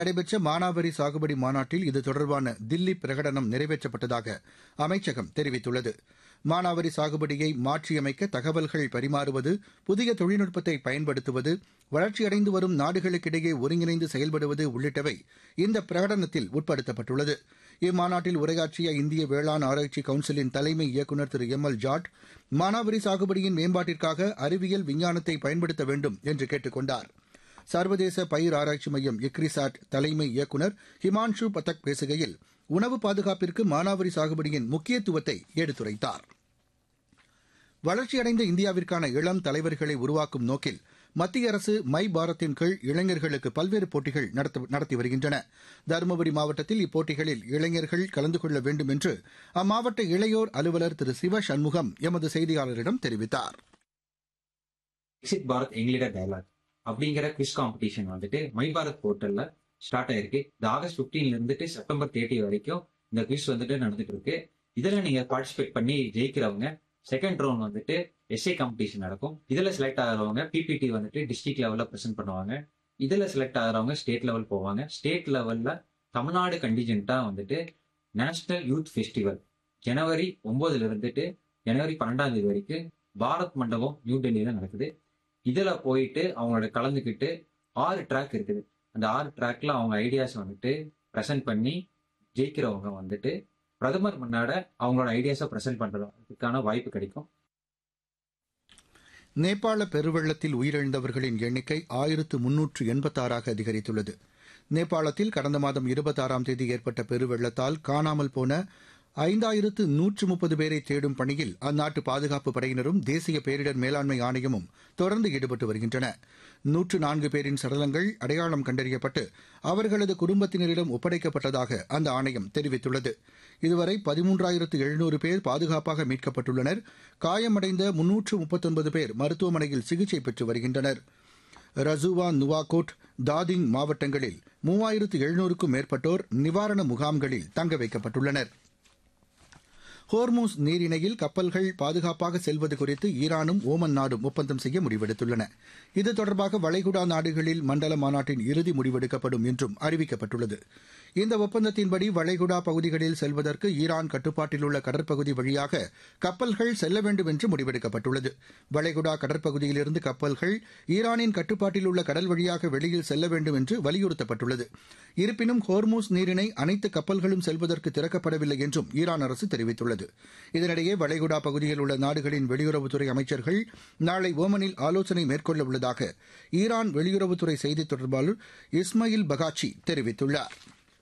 நடைபெற்ற மானாவாரி சாகுபடி மாநாட்டில் இது தொடர்பான தில்லி பிரகடனம் நிறைவேற்றப்பட்டதாக அமைச்சகம் தெரிவித்துள்ளது மானாவாரி சாகுபடியை மாற்றியமைக்க தகவல்கள் பரிமாறுவது புதிய தொழில்நுட்பத்தை பயன்படுத்துவது வளர்ச்சியடைந்து வரும் நாடுகளுக்கிடையே ஒருங்கிணைந்து செயல்படுவது உள்ளிட்டவை இந்த பிரகடனத்தில் உட்படுத்தப்பட்டுள்ளது இம்மாநாட்டில் உரையாற்றிய இந்திய வேளாண் ஆராய்ச்சி கவுன்சிலின் தலைமை இயக்குநர் திரு எம் எல் ஜாட் மானாவாரி சாகுபடியின் மேம்பாட்டிற்காக அறிவியல் விஞ்ஞானத்தை பயன்படுத்த வேண்டும் என்று கேட்டுக் கொண்டார் சர்வதேச பயிர் ஆராய்ச்சி மையம் இக்ரிசாட் தலைமை இயக்குநர் ஹிமான்ஷு பதக் பேசுகையில் உணவு பாதுகாப்பிற்கு மானாவாரி சாகுபடியின் முக்கியத்துவத்தை எடுத்துரைத்தார் வளர்ச்சியடைந்த இந்தியாவிற்கான இளம் தலைவர்களை உருவாக்கும் நோக்கில் மத்திய அரசு மை பாரத்தின் கீழ் இளைஞர்களுக்கு பல்வேறு போட்டிகள் நடத்தி வருகின்றன தருமபுரி மாவட்டத்தில் இப்போட்டிகளில் இளைஞர்கள் கலந்து கொள்ள வேண்டும் என்று அம்மாவட்ட இளையோர் அலுவலர் திரு சிவ சண்முகம் எமது செய்தியாளரிடம் தெரிவித்தார் விசிட் பாரத் எங்களிடர் டயலாக் அப்படிங்கிற குவிஸ் காம்படிஷன் வந்துட்டு மை பாரத் போர்ட்டல்ல ஸ்டார்ட் ஆயிருக்கு இந்த ஆகஸ்ட் பிப்டீன்ல இருந்துட்டு செப்டம்பர் தேர்ட்டி வரைக்கும் இந்த குவிஸ் வந்துட்டு நடந்துட்டு இருக்கு இதுல நீங்க பார்ட்டிசிபேட் பண்ணி ஜெயிக்கிறவங்க செகண்ட் ரவுண்ட் வந்துட்டு எஸ்ஏ காம்படிஷன் நடக்கும் இதுல செலக்ட் ஆகிறவங்க பிபிடி வந்துட்டு டிஸ்ட்ரிக்ட் லெவல்ல ப்ரெசென்ட் பண்ணுவாங்க இதுல செலக்ட் ஆகிறவங்க ஸ்டேட் லெவல் போவாங்க ஸ்டேட் லெவல்ல தமிழ்நாடு கண்டிஜென்ட்டா வந்துட்டு நேஷனல் யூத் ஃபெஸ்டிவல் ஜனவரி ஒன்பதுல இருந்துட்டு ஜனவரி பன்னெண்டாம் தேதி வரைக்கும் பாரத் மண்டபம் நியூ டெல்லியில நடக்குது இதுல போயிட்டு அவங்களோட கலந்துக்கிட்டு ஆறு ட்ராக் இருக்குது அந்த ஆறு ட்ராக்ல அவங்க ஐடியாஸ் வந்துட்டு ப்ரெசென்ட் பண்ணி ஜெயிக்கிறவங்க வந்துட்டு பிரதமர் முன்னாட அவங்களோட ஐடியாஸை ப்ரெசென்ட் பண்றதுக்கான வாய்ப்பு கிடைக்கும் நேபாள பெருவெள்ளத்தில் உயிரிழந்தவர்களின் எண்ணிக்கை ஆயிரத்து முன்னூற்று எண்பத்தாறாக அதிகரித்துள்ளது நேபாளத்தில் கடந்த மாதம் இருபத்தாறாம் தேதி ஏற்பட்ட பெருவெள்ளத்தால் காணாமல் போன ஐந்தாயிரத்து நூற்று முப்பது பேரை தேடும் பணியில் அந்நாட்டு பாதுகாப்பு படையினரும் தேசிய பேரிடர் மேலாண்மை ஆணையமும் தொடர்ந்து ஈடுபட்டு வருகின்றன நூற்று நான்கு பேரின் சடலங்கள் அடையாளம் கண்டறியப்பட்டு அவர்களது குடும்பத்தினரிடம் ஒப்படைக்கப்பட்டதாக அந்த ஆணையம் தெரிவித்துள்ளது இதுவரை பதிமூன்றாயிரத்து எழுநூறு பேர் பாதுகாப்பாக மீட்கப்பட்டுள்ளனர் காயமடைந்த முன்னூற்று முப்பத்தொன்பது பேர் மருத்துவமனையில் சிகிச்சை பெற்று வருகின்றனர் ரசுவா நுவாகோட் தாதிங் மாவட்டங்களில் மூவாயிரத்து எழுநூறுக்கும் மேற்பட்டோர் நிவாரண முகாம்களில் தங்க வைக்கப்பட்டுள்ளனா் ஹோர்மூஸ் நீரிணையில் கப்பல்கள் பாதுகாப்பாக செல்வது குறித்து ஈரானும் ஓமன் நாடும் ஒப்பந்தம் செய்ய முடிவெடுத்துள்ளன இது தொடர்பாக வளைகுடா நாடுகளில் மண்டல மாநாட்டின் இறுதி முடிவெடுக்கப்படும் என்றும் அறிவிக்கப்பட்டுள்ளது இந்த ஒப்பந்தத்தின்படி வளைகுடா பகுதிகளில் செல்வதற்கு ஈரான் கட்டுப்பாட்டில் உள்ள கடற்பகுதி வழியாக கப்பல்கள் செல்ல வேண்டும் என்று முடிவெடுக்கப்பட்டுள்ளது வளைகுடா கடற்பகுதியிலிருந்து கப்பல்கள் ஈரானின் கட்டுப்பாட்டில் உள்ள கடல் வழியாக வெளியில் செல்ல வேண்டும் என்று வலியுறுத்தப்பட்டுள்ளது இருப்பினும் ஹோர்மூஸ் நீரிணை அனைத்து கப்பல்களும் செல்வதற்கு திறக்கப்படவில்லை என்றும் ஈரான் அரசு தெரிவித்துள்ளது இதனிடையே வளைகுடா பகுதியில் உள்ள நாடுகளின் வெளியுறவுத்துறை அமைச்சர்கள் நாளை ஓமனில் ஆலோசனை மேற்கொள்ள உள்ளதாக ஈரான் வெளியுறவுத்துறை செய்தித் தொடர்பாளர் இஸ்மாயில் பகாச்சி தெரிவித்துள்ளார்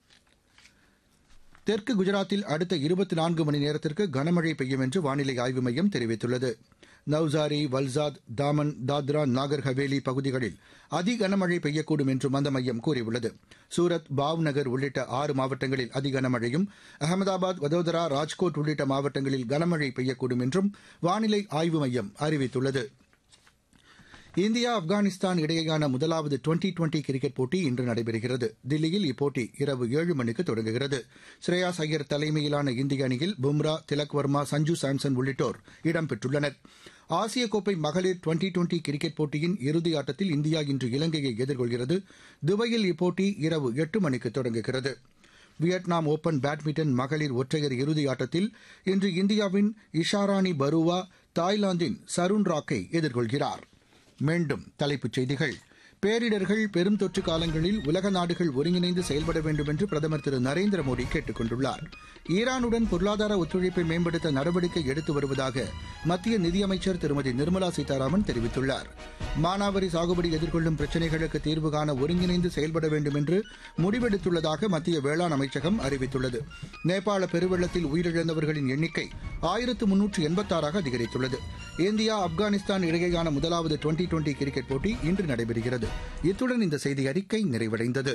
தெற்கு குஜராத்தில் அடுத்த இருபத்தி நான்கு மணி நேரத்திற்கு கனமழை பெய்யும் என்று வானிலை ஆய்வு மையம் தெரிவித்துள்ளது நவ்சாரி வல்சாத் தாமன் தாத்ரா நாகர் ஹவேலி பகுதிகளில் அதி கனமழை பெய்யக்கூடும் என்றும் அந்த மையம் கூறியுள்ளது சூரத் பாவ்நகர் உள்ளிட்ட ஆறு மாவட்டங்களில் அதி கனமழையும் அகமதாபாத் வதோதரா ராஜ்கோட் உள்ளிட்ட மாவட்டங்களில் கனமழை பெய்யக்கூடும் என்றும் வானிலை ஆய்வு மையம் அறிவித்துள்ளது இந்தியா ஆப்கானிஸ்தான் இடையேயான முதலாவது டுவெண்டி டுவெண்டி கிரிக்கெட் போட்டி இன்று நடைபெறுகிறது தில்லியில் இப்போட்டி இரவு ஏழு மணிக்கு தொடங்குகிறது ஸ்ரேயாஸ் ஐயர் தலைமையிலான இந்திய அணியில் பும்ரா திலக் வர்மா சஞ்சு சாம்சன் உள்ளிட்டோர் இடம்பெற்றுள்ளனர் ஆசிய கோப்பை மகளிர் டுவெண்டி டுவெண்டி கிரிக்கெட் போட்டியின் இறுதி ஆட்டத்தில் இந்தியா இன்று இலங்கையை எதிர்கொள்கிறது துபாயில் இப்போட்டி இரவு எட்டு மணிக்கு தொடங்குகிறது வியட்நாம் ஓபன் பேட்மிண்டன் மகளிர் ஒற்றையர் இறுதி ஆட்டத்தில் இன்று இந்தியாவின் இஷாராணி பருவா தாய்லாந்தின் சருண் ராக்கை எதிர்கொள்கிறார் மீண்டும் தலைப்புச் செய்திகள் பேரிடர்கள் பெரும் தொற்று காலங்களில் உலக நாடுகள் ஒருங்கிணைந்து செயல்பட வேண்டும் என்று பிரதமர் திரு நரேந்திர மோடி கேட்டுக் கொண்டுள்ளார் ஈரானுடன் பொருளாதார ஒத்துழைப்பை மேம்படுத்த நடவடிக்கை எடுத்து வருவதாக மத்திய நிதியமைச்சர் திருமதி நிர்மலா சீதாராமன் தெரிவித்துள்ளார் மானாவாரி சாகுபடி எதிர்கொள்ளும் பிரச்சினைகளுக்கு தீர்வு காண ஒருங்கிணைந்து செயல்பட வேண்டும் என்று முடிவெடுத்துள்ளதாக மத்திய வேளாண் அமைச்சகம் அறிவித்துள்ளது நேபாள பெருவெள்ளத்தில் உயிரிழந்தவர்களின் எண்ணிக்கை ஆயிரத்து முன்னூற்று எண்பத்தாறாக அதிகரித்துள்ளது இந்தியா ஆப்கானிஸ்தான் இடையேயான முதலாவது டுவெண்டி டுவெண்டி கிரிக்கெட் போட்டி இன்று நடைபெறுகிறது இத்துடன் இந்த செய்தி அறிக்கை நிறைவடைந்தது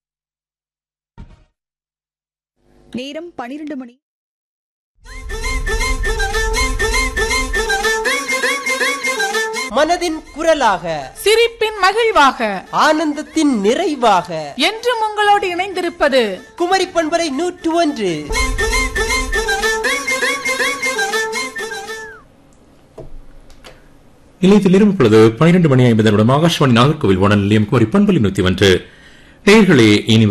நேரம் பனிரெண்டு மணி மனதின் குரலாக சிரிப்பின் மகிழ்வாக ஆனந்தத்தின் நிறைவாக என்றும் உங்களோடு இணைந்திருப்பது குமரி பண்பரை நூற்று ஒன்று நிலையத்தில் இருப்பது பனிரெண்டு மணி ஐம்பது நிமிடம் ஆகாஷ்வாணி நாகர்கோவில் வானொலி நிலையம் குமரி பண்பலி நூத்தி ஒன்று நேயர்களே இனி